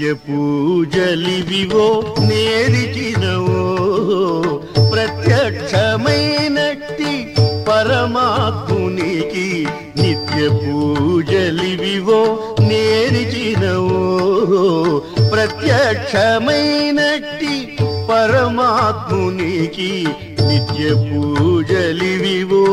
నిత్య పూజలివివో నేరిచినవో ప్రత్యక్షమైనట్టి పరమాత్మునికి నిత్య పూజలివివో నేరిచినవో ప్రత్యక్షమైనట్టి పరమాత్మునికి నిత్య పూజలివివో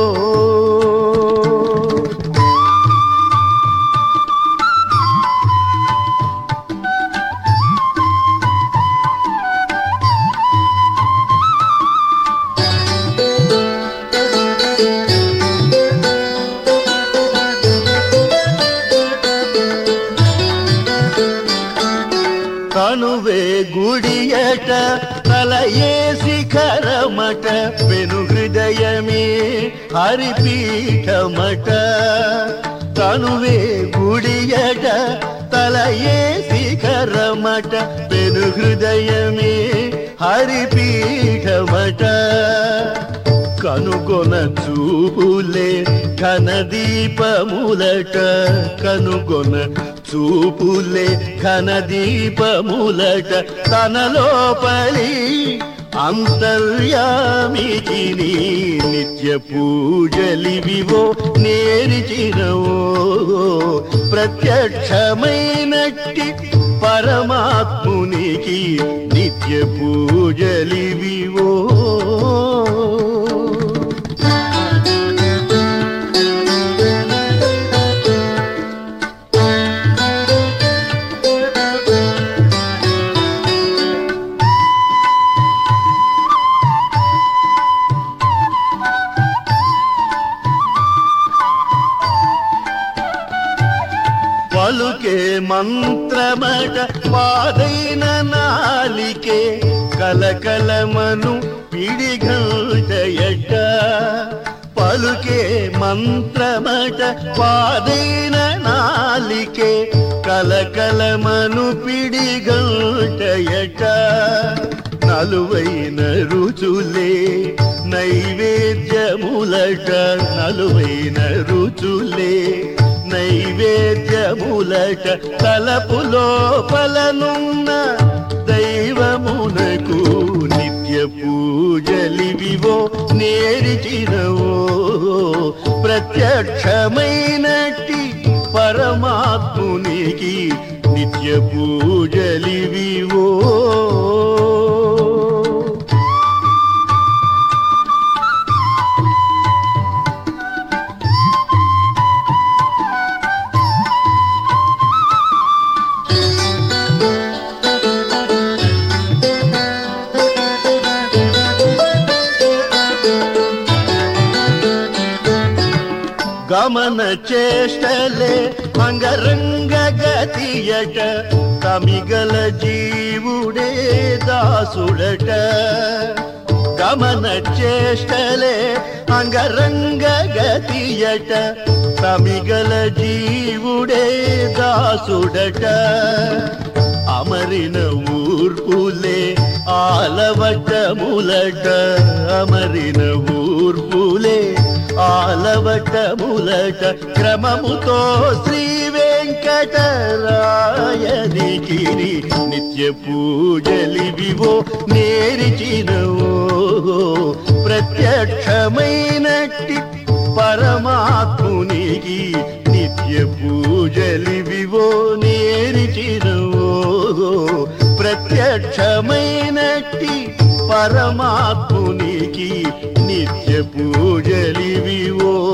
కనువే గుడియట తలయే శిఖరమట పెను హృదయమే హరిపీఠమట కనువే గుడియట తలయే శిఖరమట పెను హృదయమే హరిపీఠమట కనుగొన చూపులే ఘన దీపములట కనుగొన చూపులే ఘన దీపములట తన లోపలి అంతర్యామికి నీ నిత్య పూజలివివో నేరిచినవో ప్రత్యక్షమైనట్టి పరమాత్మునికి నిత్య పూజలివివో పలుకే మంత్రమట పాదైన నాలికే కలకలమను పిడిగంటయట పలుకే మంత్రమట పాదైన నాలికే కలకలమను పిడిగంటయట నలువైన రుచులే నైవేద్యములట నలువైన రుచులే నైవేద్యములట తలపులో పలనున్న దైవమునకు నిత్య పూజలివివో నేరిచినవో ప్రత్యక్షమైనట్టి పరమాత్మునికి నిత్య పూజలివివో గమన చేష్టలే అంగరంగ గతియట తమిగల జీవుడే దాసుడట గమన చేష్టలే అంగరంగ గతియట తమిగల జీవుడే దాసుడట అమరిన ఊర్పులే ఆలవటములట అమరిన ఊర్పులే ఆలవటములట క్రమముతో శ్రీ వెంకటరాయనికి నిత్య పూజలివివో నేరిచినవో ప్రత్యక్షమైనట్టి పరమాత్మునికి నిత్య పూజలివివో నేరిచినవో ప్రత్యక్షమైనట్టి పరమాత్మునికి నిత్య పూజలివివో